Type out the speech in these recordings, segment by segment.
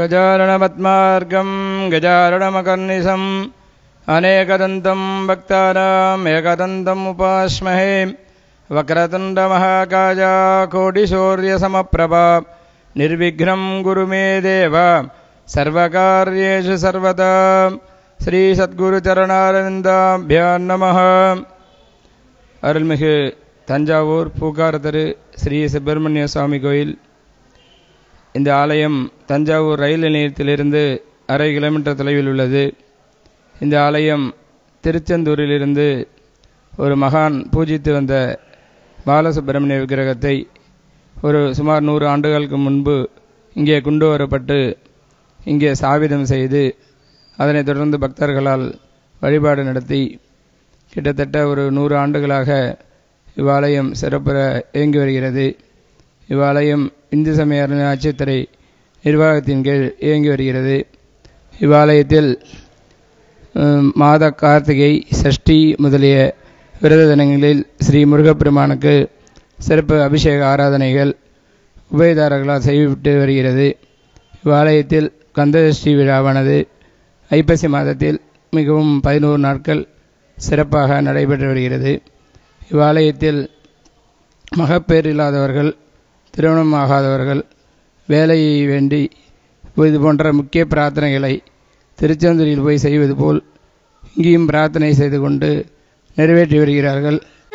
अगजाननपद्मार्गं गजारणमकर्निशम् अनेकदन्तं भक्तानाम् एकदन्तम् उपास्महे वक्रतुण्डमहाकाया कोटिशौर्यसमप्रभा निर्विघ्नं गुरु मे देव सर्वकार्येषु सर्वदा ஸ்ரீசத்குருச்சரணாரவிந்தாபியான் நம அருள்மிகு தஞ்சாவூர் பூக்கார தெரு ஸ்ரீ சுப்பிரமணிய சுவாமி கோயில் இந்த ஆலயம் தஞ்சாவூர் ரயில் நிலையத்திலிருந்து அரை கிலோமீட்டர் தொலைவில் உள்ளது இந்த ஆலயம் திருச்செந்தூரிலிருந்து ஒரு மகான் பூஜித்து வந்த பாலசுப்பிரமணிய விக்கிரகத்தை ஒரு சுமார் நூறு ஆண்டுகளுக்கு முன்பு இங்கே கொண்டு வரப்பட்டு இங்கே சாவிதம் செய்து அதனைத் தொடர்ந்து பக்தர்களால் வழிபாடு நடத்தி கிட்டத்தட்ட ஒரு நூறு ஆண்டுகளாக இவ்வாலயம் சிறப்புற இயங்கி வருகிறது இவ்வாலயம் இந்து சமய அறநிலையத்துறை நிர்வாகத்தின் கீழ் இயங்கி வருகிறது இவ்வாலயத்தில் மாத கார்த்திகை சஷ்டி முதலிய விரத தினங்களில் ஸ்ரீ முருகப்பெருமானுக்கு சிறப்பு அபிஷேக ஆராதனைகள் உபயதாரர்களால் செய்விட்டு வருகிறது இவ்வாலயத்தில் கந்தசஷ்டி விழாவானது ஐப்பசி மாதத்தில் மிகவும் பதினோரு நாட்கள் சிறப்பாக நடைபெற்று வருகிறது இவ்வாலயத்தில் மகப்பேறு இல்லாதவர்கள் திருமணம் ஆகாதவர்கள் வேலையை வேண்டி இது போன்ற முக்கிய பிரார்த்தனைகளை திருச்செந்தூரில் போய் செய்வது போல் இங்கேயும் பிரார்த்தனை செய்து கொண்டு நிறைவேற்றி வருகிறார்கள்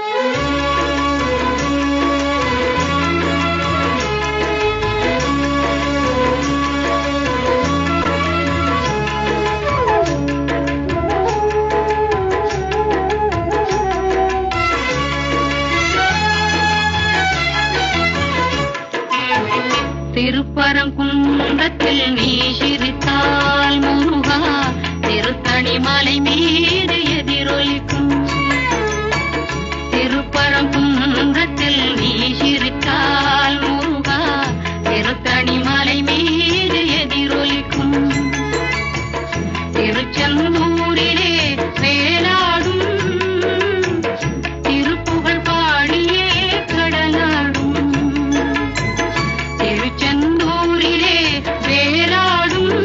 திருப்பரங்குன்றத்தில் நீ சிரித்தால் முருகா திருத்தணி மலை மீது எதிரொலிக்கும் திருப்பரங்குன்றத்தில் நீ சிரித்தால் முருகா திருத்தணி மலை மீது எதிரொலிக்கும் திருச்செந்தூரிலே வேலாடும் திருப்புகழ் பாடியே கடலாடும் திருச்செந்தூரிலே வேலாடும்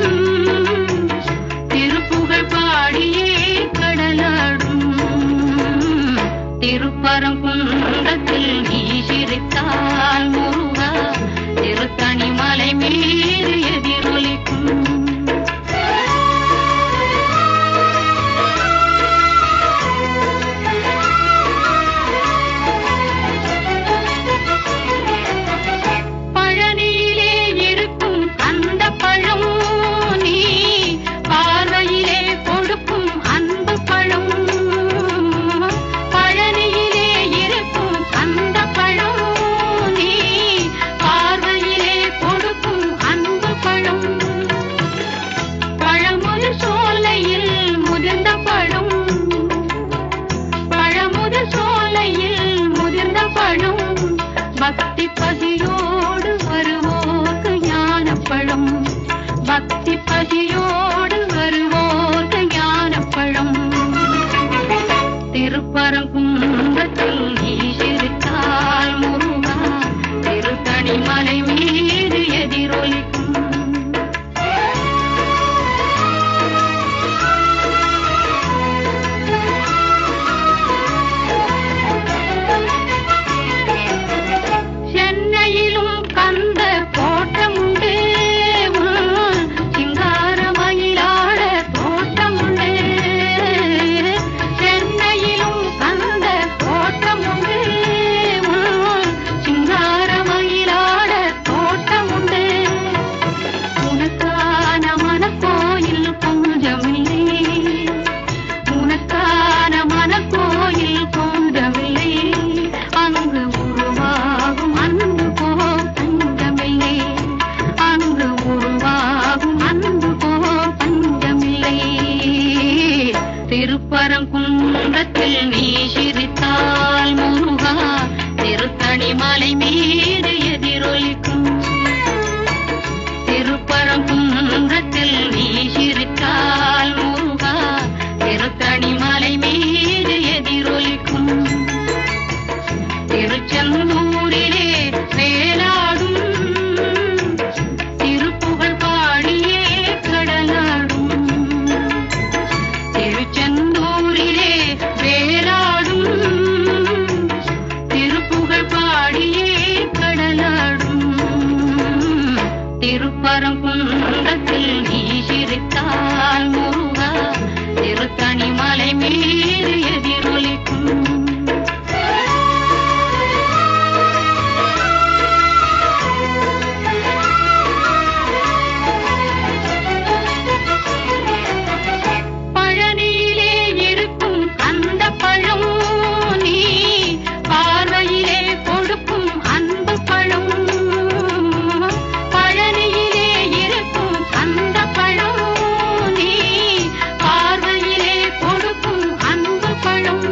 திருப்பரங்குன்றத்தில் நீ சிரித்தால் முருகா திருத்தணி மலை மீது எதிரொலிக்கும் பழனியிலே இருக்கும் அந்த பழம் நீ பார்வையிலே கொடுக்கும் அன்பு பழம் பழனியிலே இருக்கும் அந்த பழம் நீ பார்வையிலே கொடுக்கும் அன்பு பழம்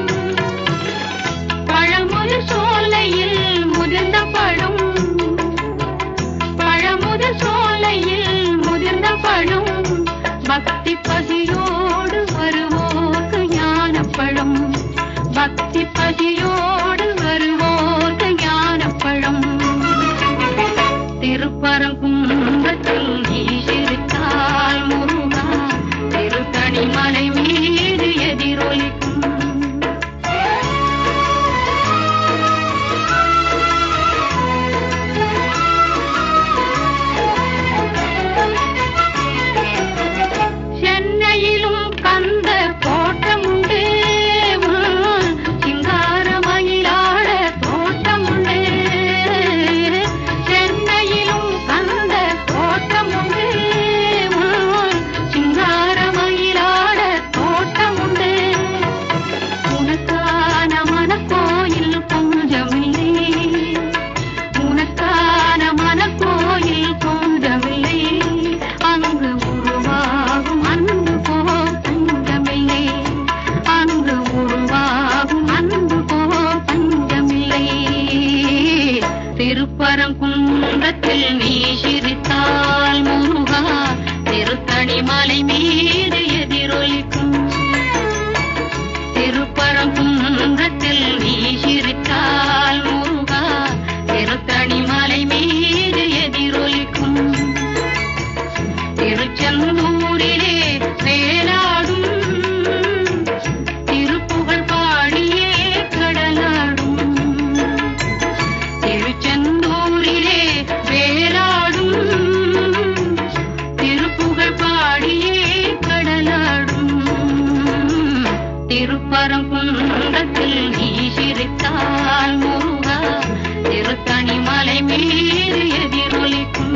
பழமுதிர் சோலையில் முதிர்ந்த பழம் பழமுதிர் சோலையில் முதிர்ந்த பழம் பக்தி பசியோடு வருவோர்க்கு ஞானப்பழம் பக்தி பசியோடு வருவோர்க்கு ஞானப்பழம் திருப்பரங்குன்றத்தில் நீ சிரித்தால் முருகா திருத்தணி மலை மீது எதிரொலிக்கும் சென்னையிலும் கந்த தோட்டமுண்டு உம், சிங்கார மயிலாட தோட்டமுண்டு சென்னையிலும் கந்த தோட்டமுண்டு உம், சிங்கார மயிலாட தோட்டமுண்டு உனக்கான மனக்கோயில் கொஞ்சமில்லை உனக்கான மனக்கோயில் கொஞ்சமில்லை அங்கு உருவாகும் அன்பு போ பஞ்சமில்லை அங்கு உருவாகும் அன்பு போ பஞ்சமில்லை திருப்பரங்குன்றத்தில் நீ சிரித்தால் முருகா திருத்தணி மலை மீது எதிரொலிக்கும் திருப்பரங்குன்றத்தில் நீ சிரித்தால் முருகா திருத்தணி மலை மீது எதிரொலிக்கும் திருச்செந்தூரிலே வேலாடும் திருப்புகழ் பாடியே கடலாடும் திருச்செந்தூரிலே வேலாடும் திருப்புகழ் பாடியே கடலாடும் திருப்பரங்குன்றத்தில் நீ சிரித்தால் முருகா திருத்தணி மலை மீது எதிரொலிக்கும்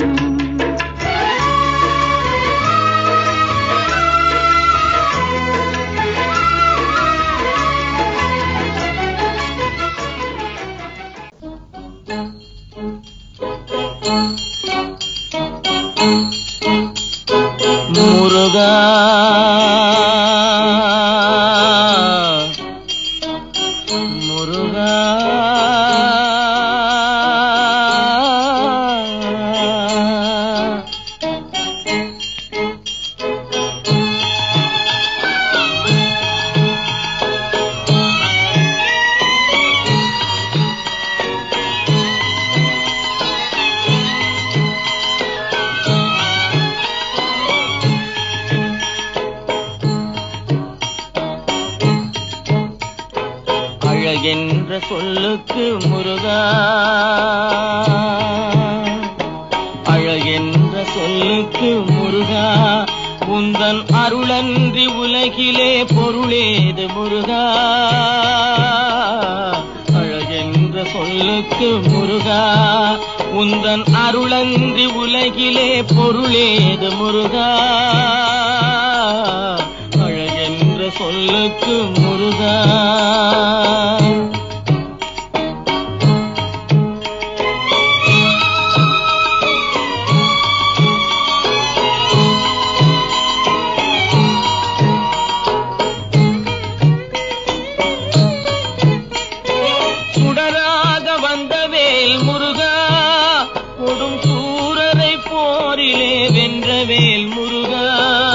முருகா முருகா அழகென்ற சொல்லுக்கு முருகா அழகென்ற சொல்லுக்கு முருகா உந்தன் அருளன்றி உலகிலே பொருளேது முருகா அழகென்ற சொல்லுக்கு முருகா உந்தன் அருளன்றி உலகிலே பொருளேது முருகா அழகென்ற சொல்லுக்கு முருகா சுடராக வந்த வேல் முருகா கொடும் சூரரை போரிலே வென்ற வேல் முருகா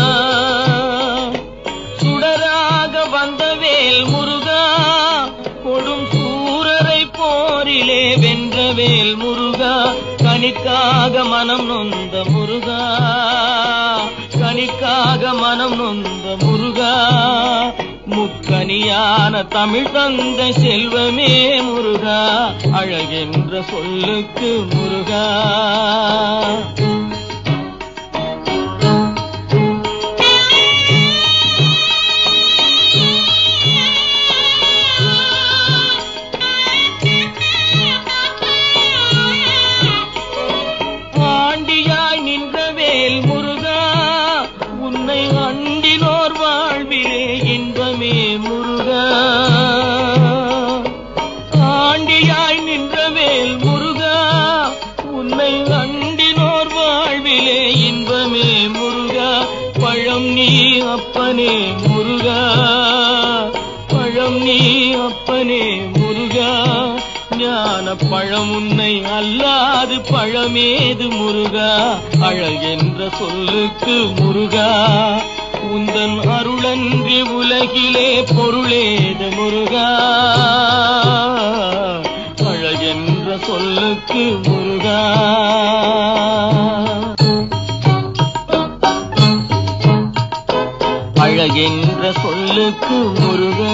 சுடராக வந்த வேல் முருகா கொடும் சூரரை போரிலே வென்ற வேல் முருகா கணிக்காக மனம் நொந்த முருகா கணிக்காக மனம் நொந்த முருகா முக்கனியான தமிழ் தந்த செல்வமே முருகா அழகென்ற சொல்லுக்கு முருகா நின்றவேல் முருகா உன்னை அண்டினோர் வாழ்விலே இன்பமே முருகா பழம் நீ அப்பனே முருகா பழம் நீ அப்பனே முருகா ஞான பழம் உன்னை அல்லாது பழமேது முருகா அழகென்ற சொல்லுக்கு முருகா உந்தன் அருளன்றி உலகிலே பொருளேது முருகா அழகென்ற சொல்லுக்கு முருகா அழகென்ற சொல்லுக்கு முருகா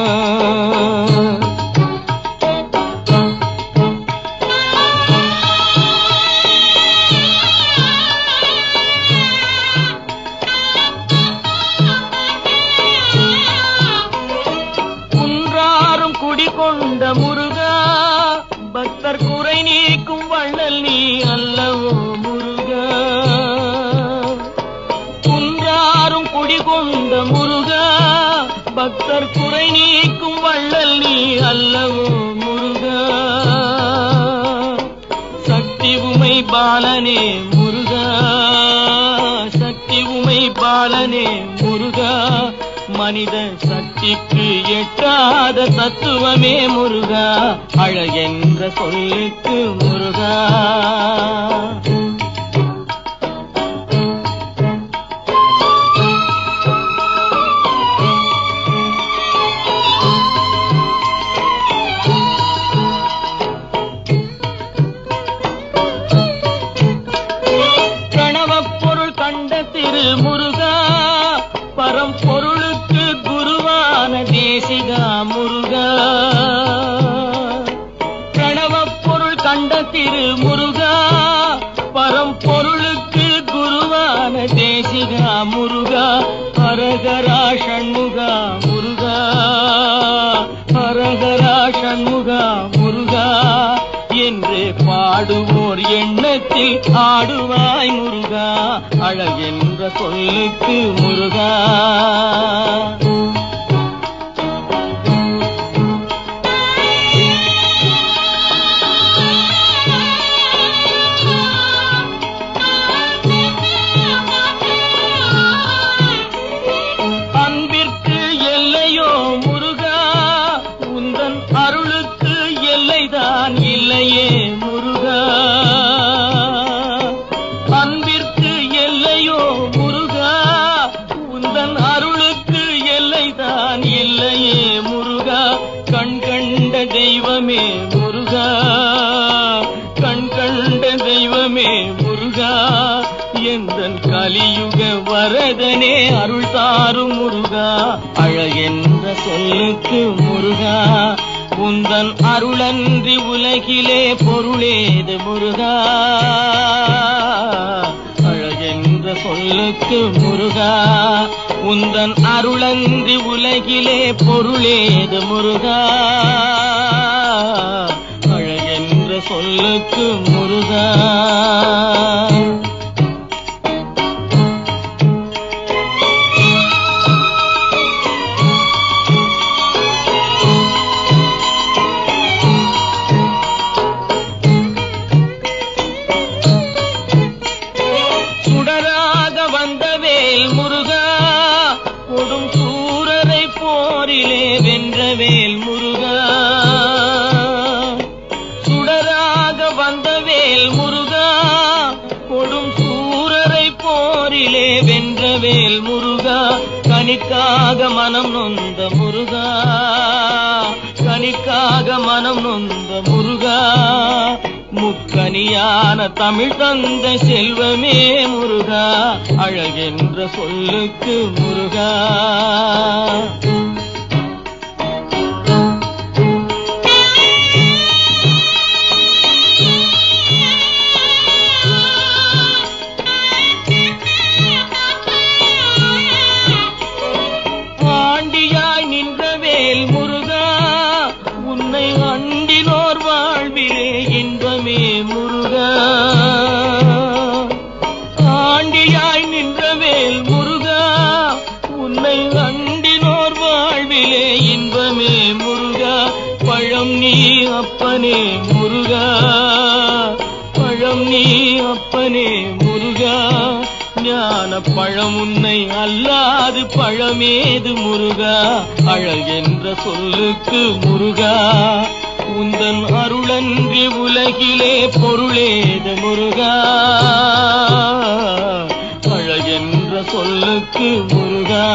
குன்றாரும் குடிகொண்ட முருகா பக்தர் குறை நீக்கும் வள்ளல் நீ அல்லவோ முருகா குன்றாரும் குடிகொண்ட முருகா பக்தர் குறை நீக்கும் வள்ளல் நீ அல்லவோ முருகா சக்தி உமை பாலனே முருகா சக்தி உமை பாலனே முருகா மனித சக்திக்கு எட்டாத தத்துவமே முருகா அழகென்ற சொல்லுக்கு முருகா கணவப் பொருள் கண்ட திரு முருகா பரம்பொருளுக்கு குருவான தேசிகா முருகா கணவப் பொருள் கண்ட திரு முருகா பரம்பொருளுக்கு குருவான தேசிகா முருகா ஹரஹரா ஷண்முகா முருகா ஹரஹரா ஷண்முகா முருகா என்று பாடுவோர் எண்ணத்தில் ஆடுவாய் முருகா அழகென்ற சொல்லுக்கு முருகா அன்பிற்கு எல்லையோ முருகா உந்தன் அருளுக்கு எல்லைதான் இல்லையே முருகா அன்பிற்கு எல்லையோ முருகா உந்தன் அருளுக்கு எல்லைதான் இல்லையே முருகா கண் கண்ட தெய்வமே முருகா கண் கண்ட தெய்வமே முருகா எந்தன் கலியுக வரதனே அருள் தாரும் முருகா அழகென்ற சொல்லுக்கு முருகா உந்தன் அருளன்றி உலகிலே பொருளேது முருகா அழகென்ற சொல்லுக்கு முருகா உந்தன் அருளன்றி உலகிலே பொருளேது முருகா அழகென்ற சொல்லுக்கு முருகா சுடராக வந்தவேல் முருகா கொடும் சூரரை போரிலே வென்றவேல் முருகா சுடராக வந்தவேல் முருகா கொடும் சூரரை போரிலே வென்றவேல் முருகா கனிக்காக மனம் நொந்த முருகா கனிக்காக மனம் நொந்த முருகா முக்கனியான தமிழ் தந்த செல்வமே முருகா அழகென்ற சொல்லுக்கு முருகா ஆண்டியாய் நின்றவேல் முருகா உன்னை அண்டினோர் வாழ்விலே இன்பமே முருகா ஆண்டியாய் நின்றவேல் முருகா உன்னை அண்டினோர் வாழ்விலே இன்பமே முருகா பழம் நீ அப்பனே முருகா முருகா பழம் நீ அப்பனே முருகா ஞான பழம் உன்னை அல்லாது பழமேது முருகா அழகென்ற சொல்லுக்கு முருகா உந்தன் அருளன்றி உலகிலே பொருளேது முருகா அழகென்ற சொல்லுக்கு முருகா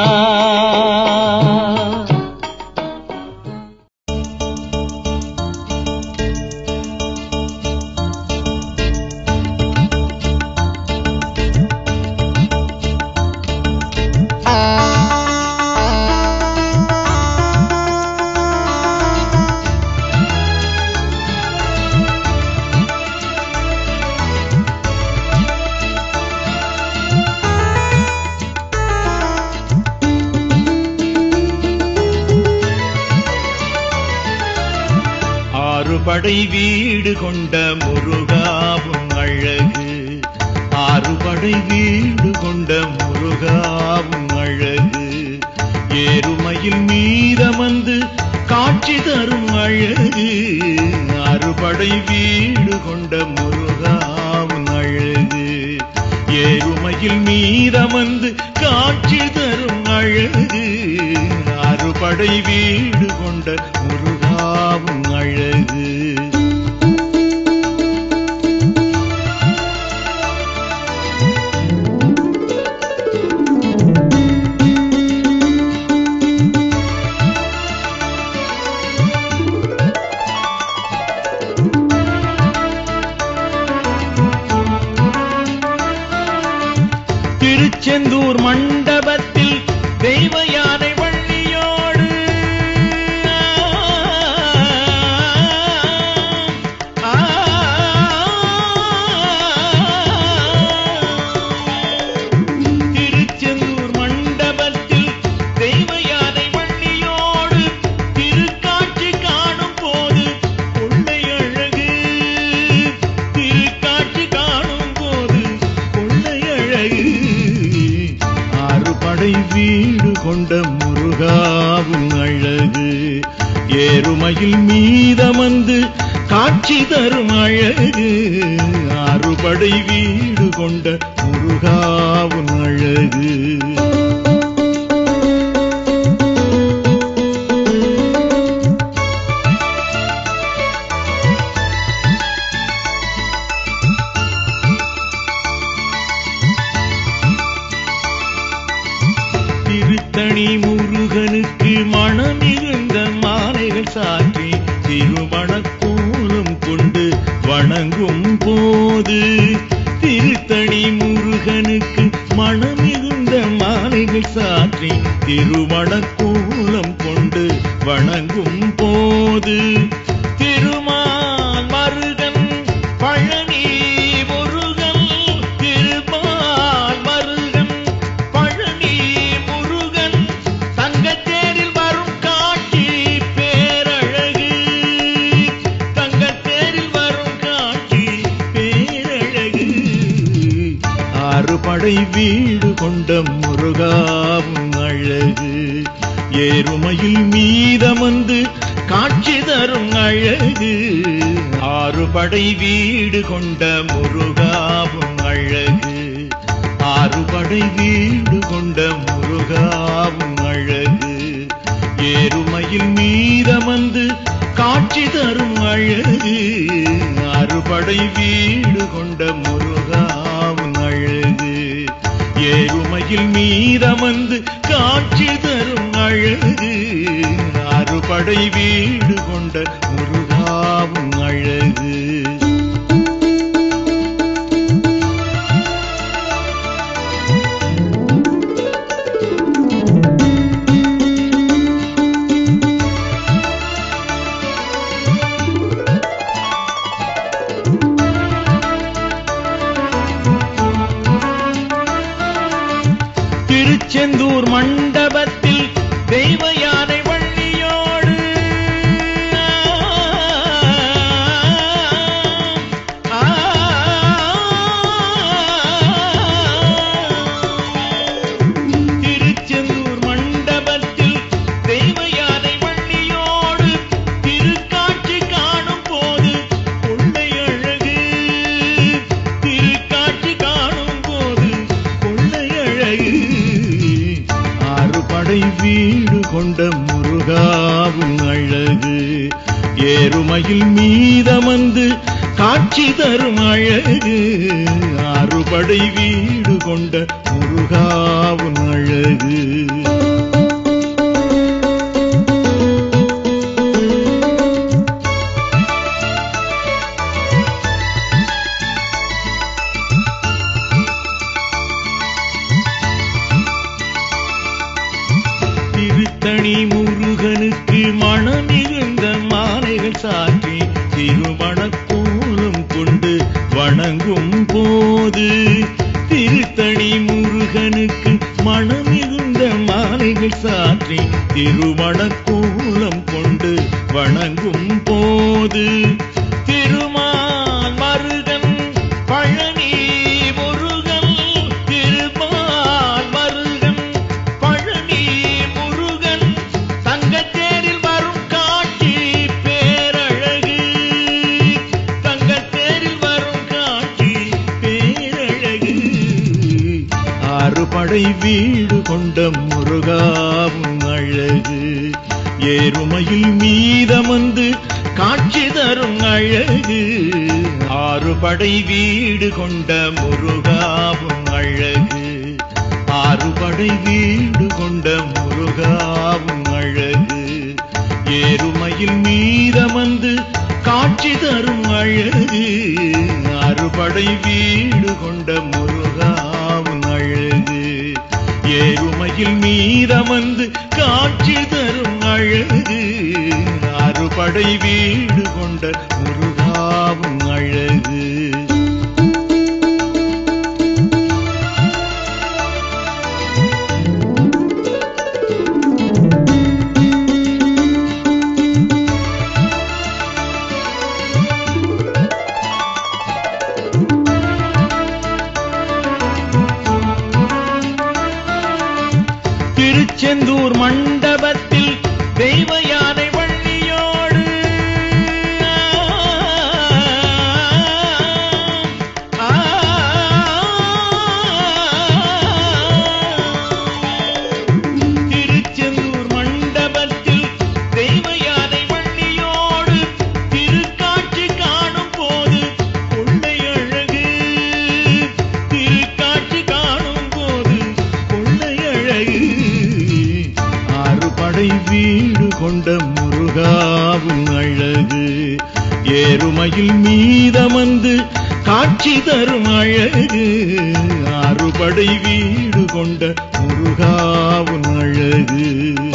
ஆறுபடை வீடு கொண்ட முருகாவும் அழகு ஆறுபடை வீடு கொண்ட முருகாவும் அழகு ஏறுமையில் மீதமந்து காட்சி தரும் அழகு ஆறுபடை வீடு கொண்ட முருகாவும் அழகு ஏறுமையில் மீதமந்து காட்சி தரும் அழகு அறுபடை வீடு கொண்ட முருகாவும் அழகு திருச்செந்தூர் மண்டபத்தில் தெய்வ யானை வள்ளியோடு ஆ, திருச்செந்தூர் மண்டபத்தில் தெய்வ யானை வள்ளியோடு திருக்காட்சி காணும் போது கொள்ளை அழகு திருக்காட்சி காணும் போது கொள்ளை அழகு ஆறு படை வீடு கொண்ட முருகாவும் அழகு ஏறுமையில் மீதமந்து காட்சி தரும் அழகு ஆறுபடை வீடு கொண்ட முருகாவும் அழகு திருத்தணி முருகனுக்கு மனமிகுந்த மாலைகள் சாற்றி திருமணக்கோலம் கொண்டு வணங்கும் போது திருத்தணி முருகனுக்கு மனமிகுந்த மாலைகள் சாற்றி திருமணக்கோலம் கொண்டு வணங்கும் போது திருமால் மருகன் பழனி முருகன் திருமால் மருகன் பழனி முருகன் தங்கத்தேரில் வரும் காட்சி பேரழகு தங்கத்தேரில் வரும் காட்சி பேரழகு ஆறு படை வீடு கொண்ட முருகாவும் அழகு ஏறுமையில் மீதமந்து காட்சி தரும் அழகு ஆறு படை வீடு கொண்ட முருகாவும் அழகு ஆறு படை வீடு கொண்ட முருகாவும் அழகு ஏறுமையில் மீதமந்து காட்சி தரும் அழகு அறுபடை வீடு கொண்ட முருகாவும் அழகு ஏறுமையில் மீதமந்து காட்சி தரும் அழகு அறுபடை வீடு கொண்ட முருகாவும் அழகு திருச்செந்தூர் மண்டபத்தில் தெய்வ யானை வள்ளியோடு ஆ, காட்சி தரும் அழகு அறுபடை வீடு கொண்ட முருகாவும் அழகு திருத்தணி முருகனுக்கு மனமிகுந்த மாலைகள் சாற்றி திருமணக்கோலம் கொண்டு வணங்கும் போது திருத்தணி முருகனுக்கு மனமிகுந்த மாலைகள் சாற்றி திருமணக்கோலம் கொண்டு வணங்கும் போது திருமால் மருகன் பழனி முருகன் திருமால் மருகன் பழனி முருகன் தங்கத்தேரில் வரும் காட்சி பேரழகு தங்கத்தேரில் வரும் காட்சி பேரழகு ஆறுபடை வீடு கொண்ட முருகாவும் அழகு ஏறுமையில் மீதமந்து காட்சி தரும் அழகு ஆறுபடை வீடு கொண்ட முருகாவும் அழகு ஆறுபடை வீடு கொண்ட முருகாவும் அழகு ஏறுமையில் மீதமந்து காட்சி தரும் அழகு அறுபடை வீடு கொண்ட முருகாவும் அழகு ஏறுமையில் மீதமந்து காட்சி தரும் அழகு அறுபடை வீடு கொண்ட முருகாவும் அழகு திருச்செந்தூர் மண்டபத்தில் தெய்வ யானை வள்ளியோடு ஆ, திருச்செந்தூர் மண்டபத்தில் தெய்வ யானை வள்ளியோடு திருக்காட்சி காணும் போது கொள்ளை அழகு திருக்காட்சி காணும் போது கொள்ளை அழகு ஆறுபடை வீடு கொண்ட முருகாவும் அழகு ஏறுமையில் மீதமந்து காட்சி தரும் அழகு ஆறுபடை வீடு கொண்ட முருகாவும் அழகு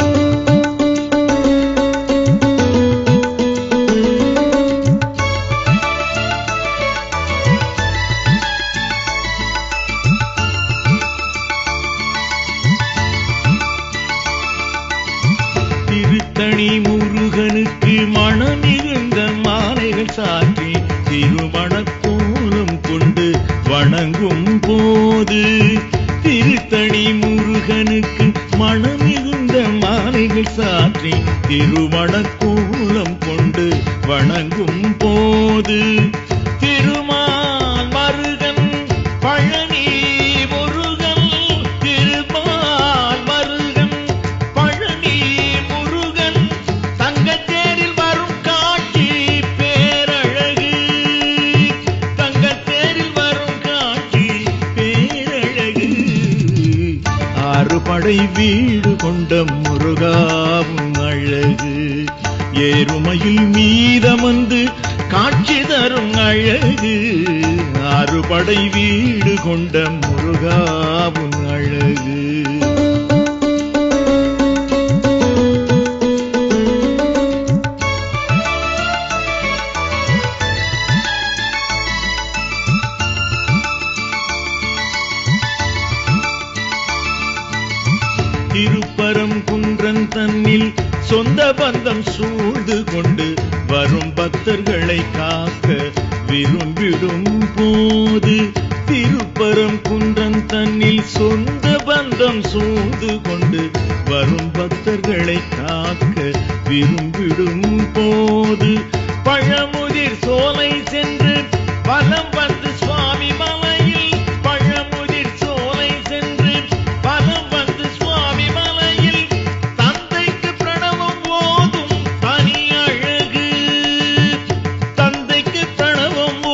திருத்தணி முருகனுக்கு மனமிகுந்த மாலைகள் சாற்றி திருமணக்கோலம் கொண்டு வணங்கும் போது திருத்தணி முருகனுக்கு மனமிகுந்த மாலைகள் சாற்றி திருமணக்கோலம் கொண்டு வணங்கும் போது திருமால் மருகன் பழனி முருகன் திருமால் மருகன் பழனி முருகன் தங்கத்தேரில் வரும் காட்சி பேரழகு தங்கத்தேரில் வரும் காட்சி பேரழகு ஆறுபடை வீடு கொண்ட முருகாவும் அழகு ஏறுமையில் மீதமந்து காட்சி தரும் அழகு ஆறுபடை வீடு கொண்ட முருகாவும் அழகு திருப்பரம் குன்றன் தன்னில் சொந்த பந்தம் சூழ்ந்து கொண்டு வரும் பக்தர்களை காக்க விரும்பிடும் போது திருப்பரம் குன்றன் தன்னில் சொந்த பந்தம் சூழ்ந்து கொண்டு வரும் பக்தர்களை காக்க விரும்பிடும் போது பழமுதிர் சோலை சென்று பலம் வந்து சுவாமி மலையில் பழமுதிர் சோலை சென்று பலம் வந்து சுவாமி மலையில் தந்தைக்கு பிரணவம் ஓதும் தனி அழகு தந்தைக்கு பிரணவம்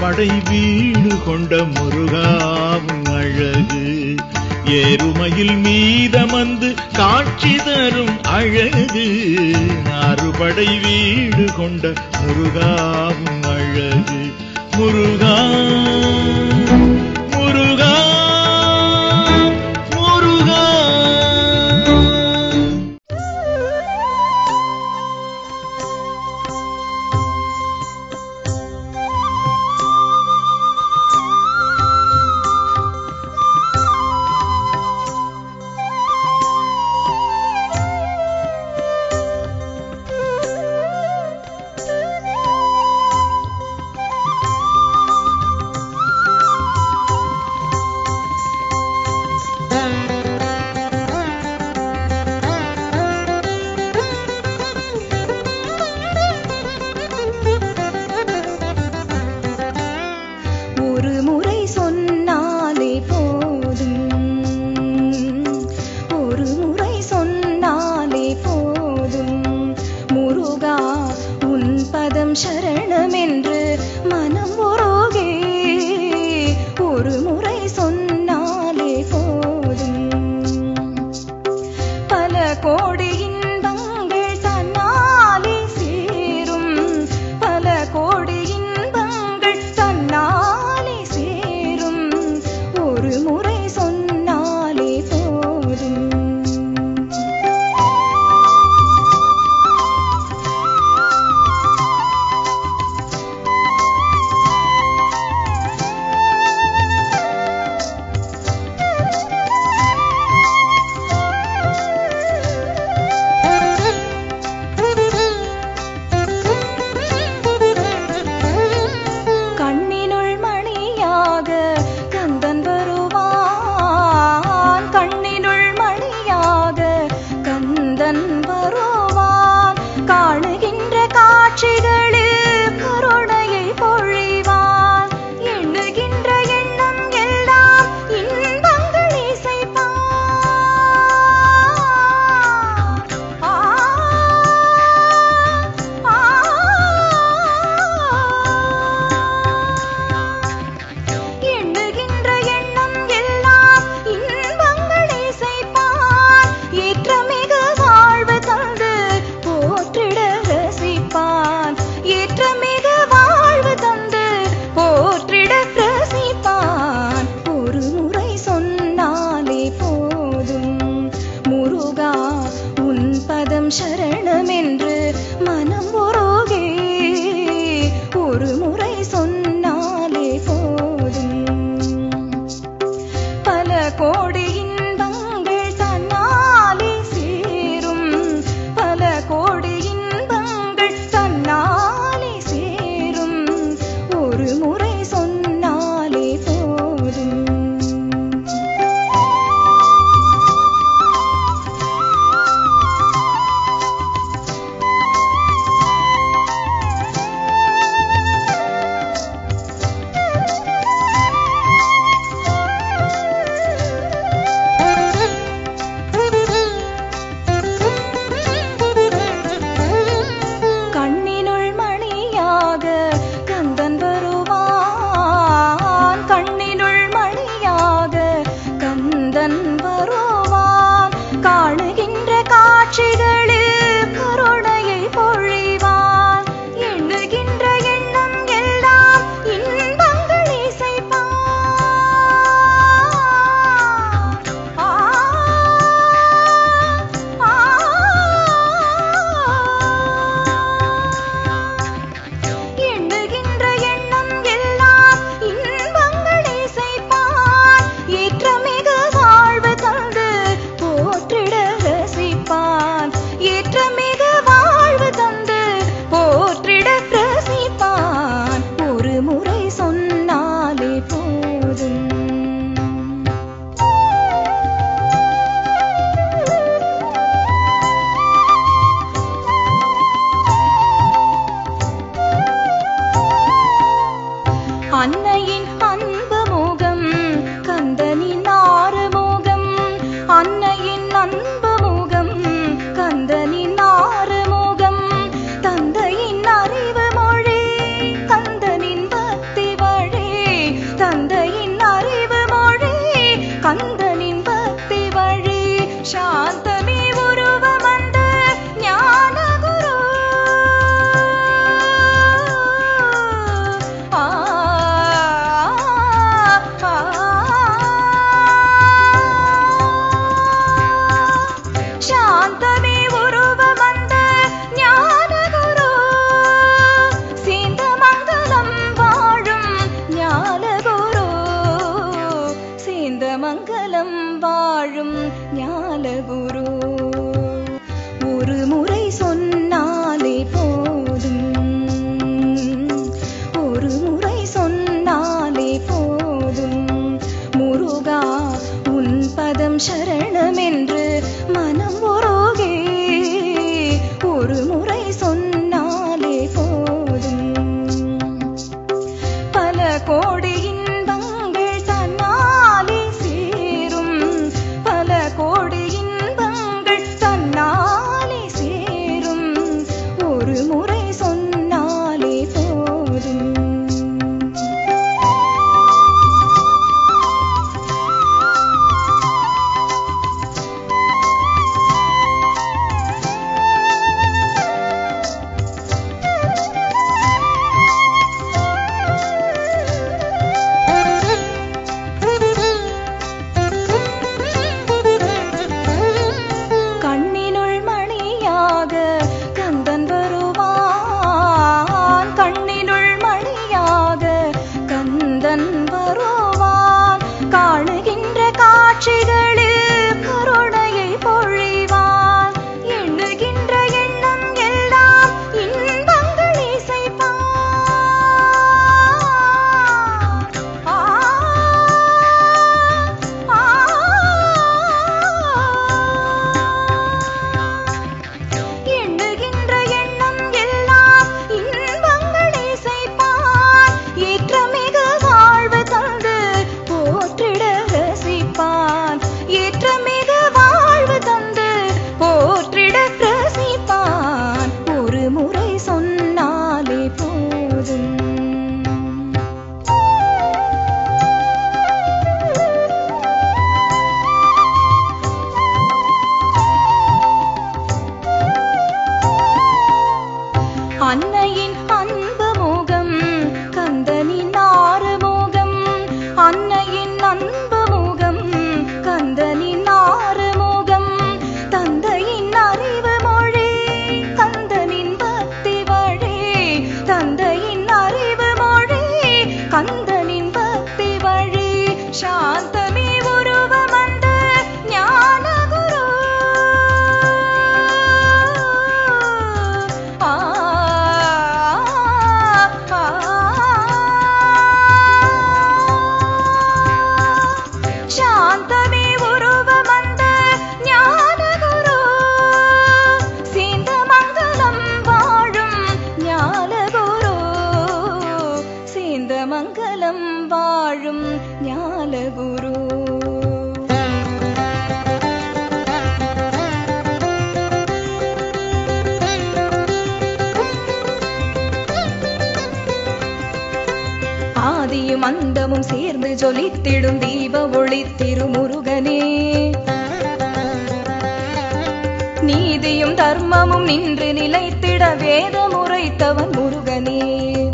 படை வீடு கொண்ட முருகாவும் அழகு ஏறுமையில் மீதமந்து காட்சி தரும் அழகு அறுபடை வீடு கொண்ட முருகாவும் அழகு முருகா முருகா முருகா ஒரு முறை சொன்னாலே போதும் ஒரு முறை சொன்னாலே போதும் முருகா உன் பதம் சரணம் என்று மனம் உருகே ஒரு முறை சொன்னாலே போதும் பல கோடி இன்பங்கள் தன்னாலே சேரும் பல கோடி இன்பங்கள் தன்னாலே சேரும் ஒரு முறை சொன்னாலே போதும் கண்ணினுள் மணியாக கந்தன் வருவான் கண்ணினுள் மணியாக கந்தன் வருவான் காணுகின்ற காட்சிகளில் கருணையை பொழிவான் எண்ணுகின்ற எண்ணம் எல்லாம் இன்பங்கள் இசைப்பான் ஆ எண்ணுகின்ற எண்ணம் எல்லாம் இன்பங்கள் இசைப்பான் ஏற்றமிகு வாழ்வு தந்து போற்றிட ரசிப்பான் ஒரு முறை சொன்னாலே போதும் அன்னையின் அன்பு முகம் கந்தனின் ஆறுமுகம் அன்னையின் அன்பு முகம் கந்தனின் ஆறுமுகம் தந்தையின் அறிவு மொழி கந்தனின் பக்தி வழி தந்தையின் அறிவு மொழி கந்தனின் பக்தி வழி சாந்தமே உருவமந்த ஞான குரு ஆ சாந்தமே உருவமந்த ஞான குரு சீந்த மங்களம் வாழும் ஞான குரு சீந்த மங்களம் வாழும் ஞான குரு ஆதியும் அந்தமும் சேர்ந்து ஜொலித்திடும் தீப ஒளி திருமுருகனே நீதியும் தர்மமும் நின்று நிலைத்திட வேதம் உரைத்தவன் முருகனே